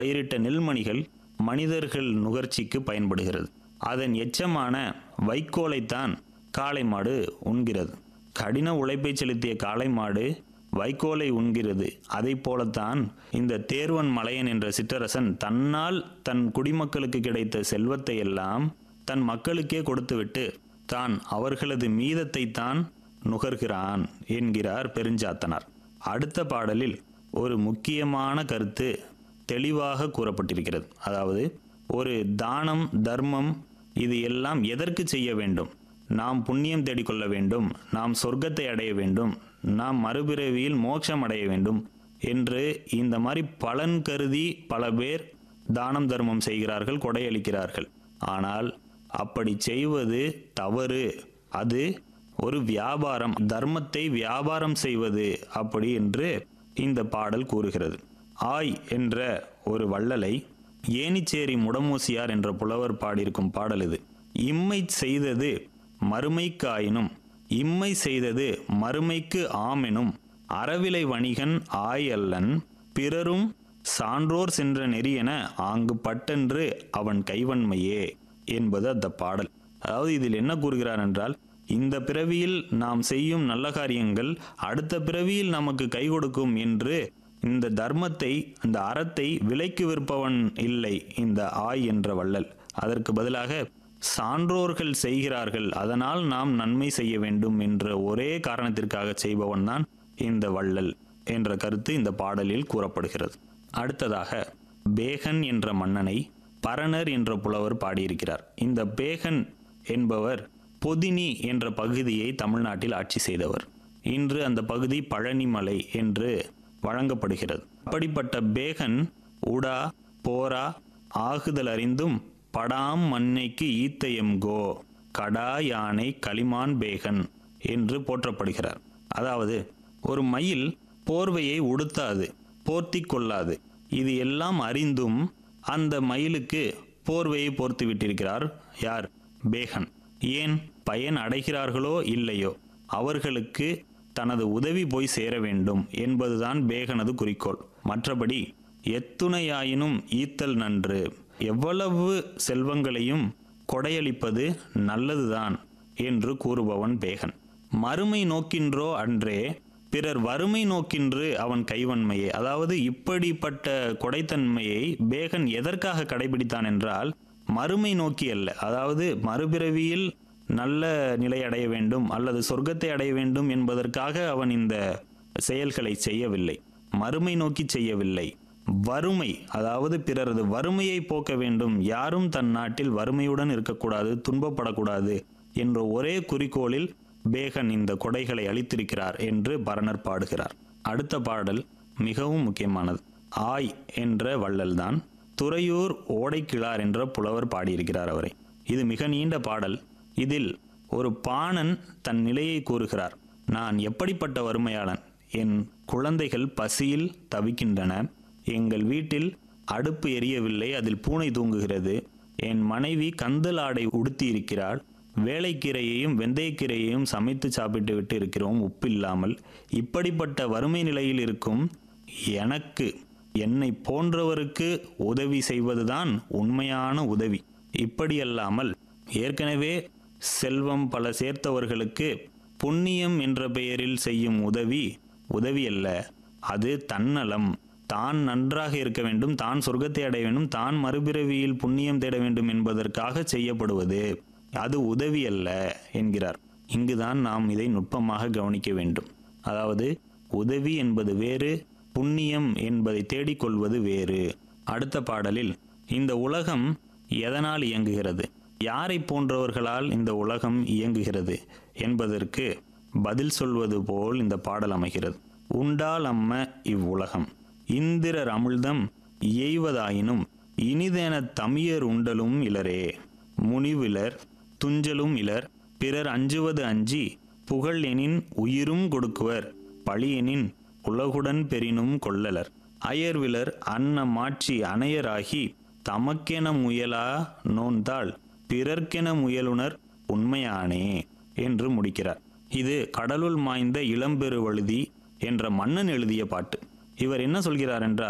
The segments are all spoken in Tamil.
பயிரிட்ட நெல்மணிகள் மனிதர்கள் நுகர்ச்சிக்கு பயன்படுகிறது அதன் எச்சமான வைக்கோலைத்தான் காளை மாடு உண்கிறது கடின உழைப்பை செலுத்திய காளை மாடு வைக்கோலை உண்கிறது அதை போலத்தான் இந்த தேர்வன் மலையன் என்ற சிற்றரசன் தன்னால் தன் குடிமக்களுக்கு கிடைத்த செல்வத்தை எல்லாம் தன் மக்களுக்கே கொடுத்துவிட்டு தான் அவர்களது மீதத்தை தான் நுகர்கிறான் என்கிறார் பெருஞ்சாத்தனார் அடுத்த பாடலில் ஒரு முக்கியமான கருத்து தெளிவாக கூறப்பட்டிருக்கிறது அதாவது ஒரு தானம் தர்மம் இது எல்லாம் எதற்கு செய்ய வேண்டும் நாம் புண்ணியம் தேடிக்கொள்ள வேண்டும் நாம் சொர்க்கத்தை அடைய வேண்டும் நாம் மறுபிறவியில் மோட்சம் அடைய வேண்டும் என்று இந்த மாதிரி பலன் கருதி பல பேர் தானம் தர்மம் செய்கிறார்கள் கொடையளிக்கிறார்கள் ஆனால் அப்படி செய்வது தவறு அது ஒரு வியாபாரம் தர்மத்தை வியாபாரம் செய்வது அப்படி என்று இந்த பாடல் கூறுகிறது ஆய் என்ற ஒரு வள்ளலை ஏனிச்சேரி முடமூசியார் என்ற புலவர் பாடியிருக்கும் பாடல் இது இம்மை செய்தது மறுமைக்காயினும் இம்மை செய்தது மறுமைக்கு ஆமெனும் அறவிலை வணிகன் ஆய் அல்லன் பிறரும் சான்றோர் சென்ற நெறியென ஆங்கு பட்டென்று அவன் கைவன்மையே என்பது அந்த பாடல் அதாவது இதில் என்ன கூறுகிறார் என்றால் இந்த பிறவியில் நாம் செய்யும் நல்ல காரியங்கள் அடுத்த பிறவியில் நமக்கு கை கொடுக்கும் என்று இந்த தர்மத்தை இந்த அறத்தை விலைக்கு விற்பவன் இல்லை இந்த ஆய் என்ற வள்ளல் அதற்கு பதிலாக சான்றோர்கள் செய்கிறார்கள் அதனால் நாம் நன்மை செய்ய வேண்டும் என்ற ஒரே காரணத்திற்காக செய்பவன் தான் இந்த வள்ளல் என்ற கருத்து இந்த பாடலில் கூறப்படுகிறது அடுத்ததாக பேகன் என்ற மன்னனை பரணர் என்ற புலவர் பாடியிருக்கிறார் இந்த பேகன் என்பவர் பொதினி என்ற பகுதியை தமிழ்நாட்டில் ஆட்சி செய்தவர் இன்று அந்த பகுதி பழனிமலை என்று வழங்கப்படுகிறது அப்படிப்பட்ட பேகன் உடா போரா ஆகுதல் அறிந்தும் படாம் மண்ணைக்கு ஈத்தயம் கோ கடா யானை களிமான் பேகன் என்று போற்றப்படுகிறார் அதாவது ஒரு மயில் போர்வையை உடுத்தாது போர்த்தி கொள்ளாது இது எல்லாம் அறிந்தும் அந்த மயிலுக்கு போர்வையை போர்த்து விட்டிருக்கிறார் யார் பேகன் ஏன் பயன் அடைகிறார்களோ இல்லையோ அவர்களுக்கு தனது உதவி போய் சேர வேண்டும் என்பதுதான் பேகனது குறிக்கோள் மற்றபடி எத்துணையாயினும் ஈத்தல் நன்று எவ்வளவு செல்வங்களையும் கொடையளிப்பது நல்லதுதான் என்று கூறுபவன் பேகன் மறுமை நோக்கின்றோ அன்றே பிறர் வறுமை நோக்கின்று அவன் கைவன்மையே அதாவது இப்படிப்பட்ட கொடைத்தன்மையை பேகன் எதற்காக கடைபிடித்தான் என்றால் மறுமை நோக்கி அல்ல அதாவது மறுபிறவியில் நல்ல நிலை அடைய வேண்டும் அல்லது சொர்க்கத்தை அடைய வேண்டும் என்பதற்காக அவன் இந்த செயல்களை செய்யவில்லை மறுமை நோக்கி செய்யவில்லை வறுமை அதாவது பிறரது வறுமையை போக்க வேண்டும் யாரும் தன் நாட்டில் வறுமையுடன் இருக்கக்கூடாது துன்பப்படக்கூடாது என்ற ஒரே குறிக்கோளில் பேகன் இந்த கொடைகளை அளித்திருக்கிறார் என்று பரணர் பாடுகிறார் அடுத்த பாடல் மிகவும் முக்கியமானது ஆய் என்ற வள்ளல்தான் துறையூர் ஓடைக்கிழார் என்ற புலவர் பாடியிருக்கிறார் அவரை இது மிக நீண்ட பாடல் இதில் ஒரு பாணன் தன் நிலையை கூறுகிறார் நான் எப்படிப்பட்ட வறுமையாளன் என் குழந்தைகள் பசியில் தவிக்கின்றன எங்கள் வீட்டில் அடுப்பு எரியவில்லை அதில் பூனை தூங்குகிறது என் மனைவி கந்தல் ஆடை உடுத்தி இருக்கிறாள் வேலைக்கீரையையும் வெந்தயக்கீரையையும் சமைத்து சாப்பிட்டு விட்டு இருக்கிறோம் உப்பு இல்லாமல் இப்படிப்பட்ட வறுமை நிலையில் இருக்கும் எனக்கு என்னை போன்றவருக்கு உதவி செய்வதுதான் உண்மையான உதவி இப்படியல்லாமல் ஏற்கனவே செல்வம் பல சேர்த்தவர்களுக்கு புண்ணியம் என்ற பெயரில் செய்யும் உதவி உதவி அல்ல அது தன்னலம் தான் நன்றாக இருக்க வேண்டும் தான் சொர்க்கத்தை அடைய வேண்டும் தான் மறுபிறவியில் புண்ணியம் தேட வேண்டும் என்பதற்காக செய்யப்படுவது அது உதவி அல்ல என்கிறார் இங்குதான் நாம் இதை நுட்பமாக கவனிக்க வேண்டும் அதாவது உதவி என்பது வேறு புண்ணியம் என்பதை தேடிக்கொள்வது வேறு அடுத்த பாடலில் இந்த உலகம் எதனால் இயங்குகிறது யாரை போன்றவர்களால் இந்த உலகம் இயங்குகிறது என்பதற்கு பதில் சொல்வது போல் இந்த பாடல் அமைகிறது உண்டால் அம்ம இவ்வுலகம் இந்திரர் அமிழ்தம் இயைவதாயினும் இனிதென தமியர் உண்டலும் இலரே முனிவிலர் துஞ்சலும் இலர் பிறர் அஞ்சுவது அஞ்சி புகழ் எனின் உயிரும் கொடுக்குவர் பழியெனின் உலகுடன் பெரினும் கொள்ளலர் அயர்விலர் அன்ன மாட்சி அணையராகி தமக்கென முயலா நோன்தாள் பிறர்க்கென முயலுனர் உண்மையானே என்று முடிக்கிறார் இது கடலுள் மாய்ந்த இளம்பெருவழுதி என்ற மன்னன் எழுதிய பாட்டு இவர் என்ன சொல்கிறார் என்றால்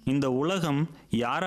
இந்த உலகம் யாரால்